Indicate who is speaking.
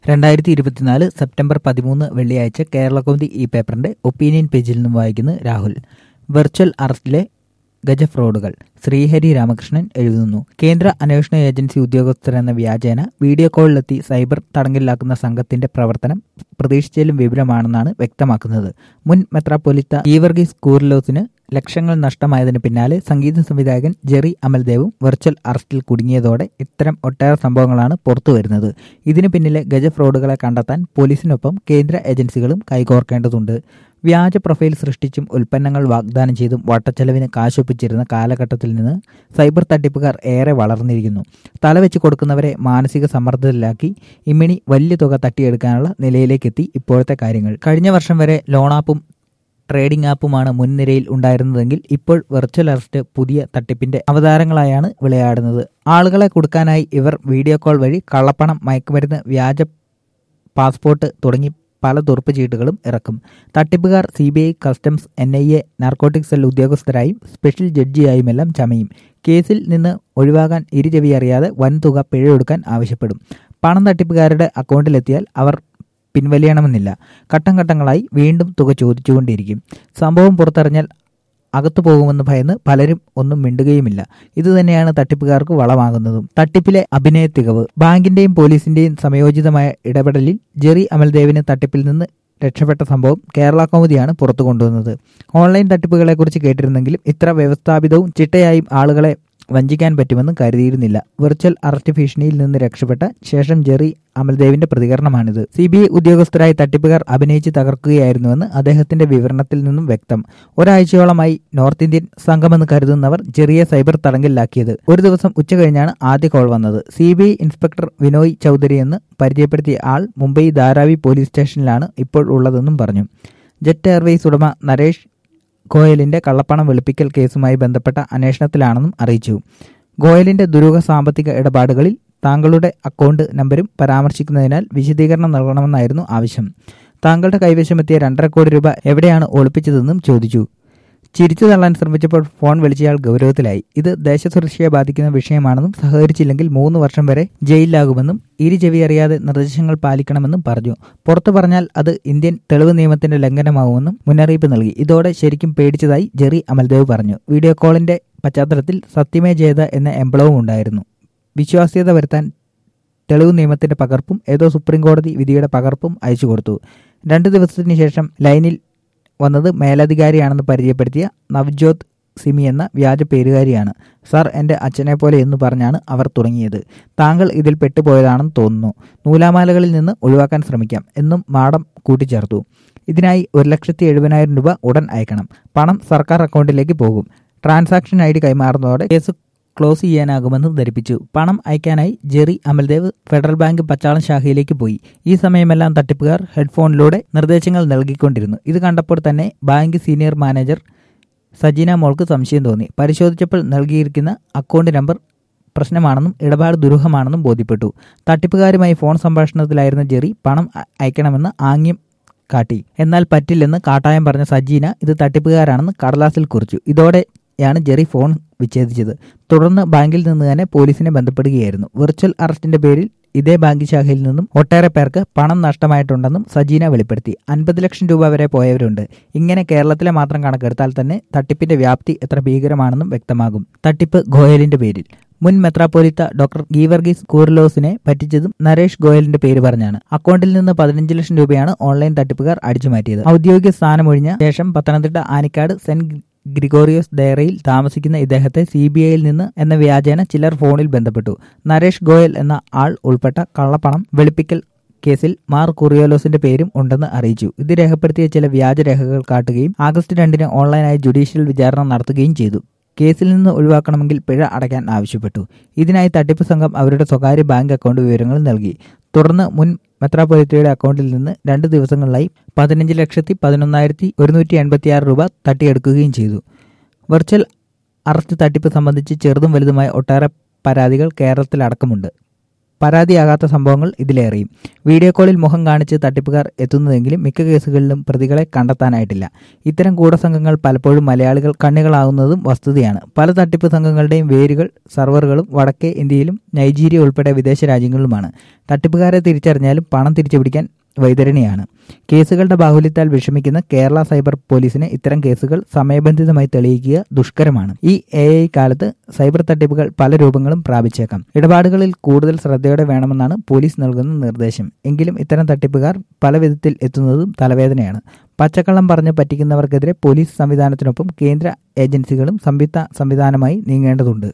Speaker 1: രണ്ടായിരത്തി ഇരുപത്തിനാല് സെപ്റ്റംബർ പതിമൂന്ന് വെള്ളിയാഴ്ച കേരളകൗമുദി ഈ പേപ്പറിന്റെ ഒപ്പീനിയൻ പേജിൽ നിന്നും വായിക്കുന്നു രാഹുൽ വെർച്വൽ അറസ്റ്റിലെ ഗജ ഫ്രോഡുകൾ ശ്രീഹരി രാമകൃഷ്ണൻ എഴുതുന്നു കേന്ദ്ര അന്വേഷണ ഏജൻസി ഉദ്യോഗസ്ഥരെന്ന വ്യാജേന വീഡിയോ കോളിലെത്തി സൈബർ തടങ്കലിലാക്കുന്ന സംഘത്തിന്റെ പ്രവർത്തനം പ്രതീക്ഷിച്ചാലും വിപുലമാണെന്നാണ് വ്യക്തമാക്കുന്നത് മുൻ മെത്രാപ്പൊലിത്ത ഈവർഗീസ് കൂർലോസിന് ലക്ഷങ്ങൾ നഷ്ടമായതിന് പിന്നാലെ സംഗീത സംവിധായകൻ ജെറി അമൽദേവും വെർച്വൽ അറസ്റ്റിൽ കുടുങ്ങിയതോടെ ഇത്തരം ഒട്ടേറെ സംഭവങ്ങളാണ് പുറത്തുവരുന്നത് ഇതിനു പിന്നിലെ ഗജ ഫ്രോഡുകളെ കണ്ടെത്താൻ പോലീസിനൊപ്പം കേന്ദ്ര ഏജൻസികളും കൈകോർക്കേണ്ടതുണ്ട് വ്യാജ പ്രൊഫൈൽ സൃഷ്ടിച്ചും ഉൽപ്പന്നങ്ങൾ വാഗ്ദാനം ചെയ്തും വട്ടച്ചെലവിന് കാശൊപ്പിച്ചിരുന്ന കാലഘട്ടത്തിൽ നിന്ന് സൈബർ തട്ടിപ്പുകാർ ഏറെ വളർന്നിരിക്കുന്നു തലവെച്ച് കൊടുക്കുന്നവരെ മാനസിക സമ്മർദ്ദത്തിലാക്കി ഇമ്മിണി വലിയ തുക തട്ടിയെടുക്കാനുള്ള നിലയിലേക്കെത്തി ഇപ്പോഴത്തെ കാര്യങ്ങൾ കഴിഞ്ഞ വർഷം വരെ ലോണാപ്പും ട്രേഡിംഗ് ആപ്പുമാണ് മുൻനിരയിൽ ഉണ്ടായിരുന്നതെങ്കിൽ ഇപ്പോൾ വെർച്വൽ അറസ്റ്റ് പുതിയ തട്ടിപ്പിന്റെ അവതാരങ്ങളായാണ് വിളയാടുന്നത് ആളുകളെ കൊടുക്കാനായി ഇവർ വീഡിയോ കോൾ വഴി കള്ളപ്പണം മയക്കുമരുന്ന് വ്യാജ പാസ്പോർട്ട് തുടങ്ങി പല തുറപ്പ് ചീട്ടുകളും ഇറക്കും തട്ടിപ്പുകാർ C B I customs N I A narcotic cell ഉദ്യോഗസ്ഥരായും സ്പെഷ്യൽ ജഡ്ജിയായുമെല്ലാം ചമയും കേസിൽ നിന്ന് ഒഴിവാകാൻ ഇരുചെവി അറിയാതെ വൻതുക പിഴയൊടുക്കാൻ ആവശ്യപ്പെടും പണം തട്ടിപ്പുകാരുടെ അക്കൗണ്ടിലെത്തിയാൽ അവർ പിൻവലിയണമെന്നില്ല ഘട്ടം ഘട്ടങ്ങളായി വീണ്ടും തുക ചോദിച്ചുകൊണ്ടിരിക്കും സംഭവം പുറത്തറിഞ്ഞാൽ അകത്തു പോകുമെന്ന് ഭയന്ന് പലരും ഒന്നും മിണ്ടുകയുമില്ല ഇതുതന്നെയാണ് തട്ടിപ്പുകാർക്ക് വളമാകുന്നതും തട്ടിപ്പിലെ അഭിനയ തികവ് ബാങ്കിന്റെയും പോലീസിന്റെയും സമയോചിതമായ ഇടപെടലിൽ ജെറി അമൽദേവിന് തട്ടിപ്പിൽ നിന്ന് രക്ഷപ്പെട്ട സംഭവം കേരള കൗമുദിയാണ് പുറത്തു കൊണ്ടുവന്നത് ഓൺലൈൻ തട്ടിപ്പുകളെക്കുറിച്ച് കേട്ടിരുന്നെങ്കിലും ഇത്ര വ്യവസ്ഥാപിതവും ചിട്ടയായും ആളുകളെ വഞ്ചിക്കാൻ പറ്റുമെന്ന് കരുതിയിരുന്നില്ല വെർച്വൽ അറസ്റ്റ് ഭീഷണിയിൽ നിന്ന് രക്ഷപ്പെട്ട ശേഷം ജെറി അമൽദേവിന്റെ പ്രതികരണമാണിത് സി ബി ഐ ഉദ്യോഗസ്ഥരായി തട്ടിപ്പുകാർ അഭിനയിച്ച് തകർക്കുകയായിരുന്നുവെന്ന് അദ്ദേഹത്തിന്റെ വിവരണത്തിൽ നിന്നും വ്യക്തം ഒരാഴ്ചയോളമായി നോർത്ത് ഇന്ത്യൻ സംഘമെന്ന് കരുതുന്നവർ ചെറിയ സൈബർ തടങ്കലിലാക്കിയത് ഒരു ദിവസം ഉച്ച കഴിഞ്ഞാണ് ആദ്യ കോൾ വന്നത് C B I inspector Vinoy Chaudhary എന്ന് പരിചയപ്പെടുത്തിയ ആൾ മുംബൈ ധാരാവി പോലീസ് സ്റ്റേഷനിലാണ് ഇപ്പോൾ ഉള്ളതെന്നും പറഞ്ഞു ജെറ്റ് എയർവേസ് ഉടമ നരേഷ് ഗോയലിന്റെ കള്ളപ്പണം വെളുപ്പിക്കൽ കേസുമായി ബന്ധപ്പെട്ട അന്വേഷണത്തിലാണെന്നും അറിയിച്ചു ഗോയലിന്റെ ദുരൂഹ സാമ്പത്തിക ഇടപാടുകളിൽ താങ്കളുടെ അക്കൗണ്ട് നമ്പരും പരാമർശിക്കുന്നതിനാൽ വിശദീകരണം നൽകണമെന്നായിരുന്നു ആവശ്യം താങ്കളുടെ കൈവശമെത്തിയ രണ്ടര കോടി രൂപ എവിടെയാണ് ഒളിപ്പിച്ചതെന്നും ചോദിച്ചു ചിരിച്ചു തള്ളാൻ ശ്രമിച്ചപ്പോൾ ഫോൺ വിളിച്ചയാൾ ഗൗരവത്തിലായി ഇത് ദേശസുരക്ഷയെ ബാധിക്കുന്ന വിഷയമാണെന്നും സഹകരിച്ചില്ലെങ്കിൽ മൂന്ന് വർഷം വരെ ജയിലിലാകുമെന്നും ഇരു ചെവി അറിയാതെ നിർദ്ദേശങ്ങൾ പാലിക്കണമെന്നും പറഞ്ഞു പുറത്തു പറഞ്ഞാൽ അത് ഇന്ത്യൻ തെളിവ് നിയമത്തിന്റെ ലംഘനമാവുമെന്നും മുന്നറിയിപ്പ് നൽകി ഇതോടെ ശരിക്കും പേടിച്ചതായി ജെറി അമൽദേവ് പറഞ്ഞു വീഡിയോ കോളിന്റെ പശ്ചാത്തലത്തിൽ സത്യമേ ജയത എന്ന എംബ്ലവും ഉണ്ടായിരുന്നു വിശ്വാസ്യത വരുത്താൻ തെളിവ് നിയമത്തിന്റെ പകർപ്പും ഏതോ സുപ്രീം കോടതി വിധിയുടെ പകർപ്പും അയച്ചു കൊടുത്തു രണ്ടു ദിവസത്തിന് ശേഷം ലൈനിൽ വന്നത് മേലധികാരിയാണെന്ന് പരിചയപ്പെടുത്തിയ നവ്ജോത് സിമി എന്ന വ്യാജ പേരുകാരിയാണ് സാർ എൻ്റെ അച്ഛനെ പോലെ എന്ന് പറഞ്ഞാണ് അവർ തുടങ്ങിയത് താങ്കൾ ഇതിൽ പെട്ടുപോയതാണെന്ന് തോന്നുന്നു നൂലാമാലകളിൽ നിന്ന് ഒഴിവാക്കാൻ ശ്രമിക്കാം എന്നും മാഡം കൂട്ടിച്ചേർത്തു ഇതിനായി ഒരു ലക്ഷത്തി എഴുപതിനായിരം രൂപ ഉടൻ അയക്കണം പണം സർക്കാർ അക്കൗണ്ടിലേക്ക് പോകും ട്രാൻസാക്ഷൻ ഐ ഡി കൈമാറുന്നതോടെ കേസ് ക്ലോസ് ചെയ്യാനാകുമെന്ന് ധരിപ്പിച്ചു പണം അയക്കാനായി Jerry Amaldev Federal Bank Pachalam ശാഖയിലേക്ക് പോയി ഈ സമയമെല്ലാം തട്ടിപ്പുകാർ ഹെഡ്ഫോണിലൂടെ നിർദ്ദേശങ്ങൾ നൽകിക്കൊണ്ടിരുന്നു ഇത് കണ്ടപ്പോൾ തന്നെ ബാങ്ക് സീനിയർ മാനേജർ സജീന മോൾക്ക് സംശയം തോന്നി പരിശോധിച്ചപ്പോൾ നൽകിയിരിക്കുന്ന അക്കൗണ്ട് നമ്പർ പ്രശ്നമാണെന്നും ഇടപാട് ദുരൂഹമാണെന്നും ബോധ്യപ്പെട്ടു തട്ടിപ്പുകാരുമായി ഫോൺ സംഭാഷണത്തിലായിരുന്ന ജെറി പണം അയക്കണമെന്ന് ആംഗ്യം കാട്ടി എന്നാൽ പറ്റില്ലെന്ന് കാട്ടായം പറഞ്ഞ സജീന ഇത് തട്ടിപ്പുകാരാണെന്ന് കടലാസിൽ കുറിച്ചു ഇതോടെ യാണ് ജെറി ഫോൺ വിച്ഛേദിച്ചത് തുടർന്ന് ബാങ്കിൽ നിന്ന് തന്നെ പോലീസിനെ ബന്ധപ്പെടുകയായിരുന്നു വെർച്വൽ അറസ്റ്റിന്റെ പേരിൽ ഇതേ ബാങ്ക് ശാഖയിൽ നിന്നും ഒട്ടേറെ പേർക്ക് പണം നഷ്ടമായിട്ടുണ്ടെന്നും സജീന വെളിപ്പെടുത്തി അൻപത് ലക്ഷം രൂപ വരെ പോയവരുണ്ട് ഇങ്ങനെ കേരളത്തിലെ മാത്രം കണക്കെടുത്താൽ തന്നെ തട്ടിപ്പിന്റെ വ്യാപ്തി എത്ര ഭീകരമാണെന്നും വ്യക്തമാകും തട്ടിപ്പ് ഗോയലിന്റെ പേരിൽ മുൻ മെത്രാപ്പോലിത്ത ഡോക്ടർ ഗീവർഗീസ് കൂർലോസിനെ പറ്റിച്ചതും നരേഷ് ഗോയലിന്റെ പേര് പറഞ്ഞാണ് അക്കൗണ്ടിൽ നിന്ന് പതിനഞ്ച് ലക്ഷം രൂപയാണ് ഓൺലൈൻ തട്ടിപ്പുകാർ അടിച്ചുമാറ്റിയത് ഔദ്യോഗിക സ്ഥാനമൊഴിഞ്ഞ ശേഷം പത്തനംതിട്ട ആനിക്കാട് സെന്റ് ഗ്രിഗോറിയോസ് ഡയറയിൽ താമസിക്കുന്ന ഇദ്ദേഹത്തെ സി ബി ഐയിൽ നിന്ന് എന്ന വ്യാജേന ചിലർ ഫോണിൽ ബന്ധപ്പെട്ടു നരേഷ് ഗോയൽ എന്ന ആൾ ഉൾപ്പെട്ട കള്ളപ്പണം വെളുപ്പിക്കൽ കേസിൽ മാർ കുറിയോലോസിന്റെ പേരും ഉണ്ടെന്ന് അറിയിച്ചു ഇത് രേഖപ്പെടുത്തിയ ചില വ്യാജരേഖകൾ കാട്ടുകയും ആഗസ്റ്റ് രണ്ടിന് ഓൺലൈനായി ജുഡീഷ്യൽ വിചാരണ നടത്തുകയും ചെയ്തു കേസിൽ നിന്ന് ഒഴിവാക്കണമെങ്കിൽ പിഴ അടയ്ക്കാൻ ആവശ്യപ്പെട്ടു ഇതിനായി തട്ടിപ്പ് സംഘം അവരുടെ സ്വകാര്യ ബാങ്ക് അക്കൗണ്ട് വിവരങ്ങൾ നൽകി തുടർന്ന് മുൻ മെത്രാപൊലിത്തയുടെ അക്കൗണ്ടിൽ നിന്ന് രണ്ട് ദിവസങ്ങളിലായി പതിനഞ്ച് ലക്ഷത്തി പതിനൊന്നായിരത്തി ഒരുന്നൂറ്റി എൺപത്തിയാറ് രൂപ തട്ടിയെടുക്കുകയും ചെയ്തു വെർച്വൽ അറസ്റ്റ് തട്ടിപ്പ് സംബന്ധിച്ച് ചെറുതും വലുതുമായ ഒട്ടേറെ പരാതികൾ കേരളത്തിലടക്കമുണ്ട് പരാതിയാകാത്ത സംഭവങ്ങൾ ഇതിലേറെയും വീഡിയോ കോളിൽ മുഖം കാണിച്ച് തട്ടിപ്പുകാർ എത്തുന്നതെങ്കിലും മിക്ക കേസുകളിലും പ്രതികളെ കണ്ടെത്താനായിട്ടില്ല ഇത്തരം ഗൂഢസംഘങ്ങൾ പലപ്പോഴും മലയാളികൾ കണ്ണികളാകുന്നതും വസ്തുതയാണ് പല തട്ടിപ്പ് സംഘങ്ങളുടെയും വേരുകൾ സർവറുകളും വടക്കേ ഇന്ത്യയിലും നൈജീരിയ ഉൾപ്പെടെ വിദേശ രാജ്യങ്ങളിലുമാണ് തട്ടിപ്പുകാരെ തിരിച്ചറിഞ്ഞാലും പണം തിരിച്ചുപിടിക്കാൻ വൈതരണിയാണ് കേസുകളുടെ ബാഹുല്യത്താൽ വിഷമിക്കുന്ന കേരള സൈബർ പോലീസിന് ഇത്തരം കേസുകൾ സമയബന്ധിതമായി തെളിയിക്കുക ദുഷ്കരമാണ് ഈ എ ഐ കാലത്ത് സൈബർ തട്ടിപ്പുകൾ പല രൂപങ്ങളും പ്രാപിച്ചേക്കാം ഇടപാടുകളിൽ കൂടുതൽ ശ്രദ്ധയോടെ വേണമെന്നാണ് പോലീസ് നൽകുന്ന നിർദ്ദേശം എങ്കിലും ഇത്തരം തട്ടിപ്പുകാർ പല വിധത്തിൽ എത്തുന്നതും തലവേദനയാണ് പച്ചക്കള്ളം പറഞ്ഞ് പറ്റിക്കുന്നവർക്കെതിരെ പോലീസ് സംവിധാനത്തിനൊപ്പം കേന്ദ്ര ഏജൻസികളും സംയുക്ത സംവിധാനമായി നീങ്ങേണ്ടതുണ്ട്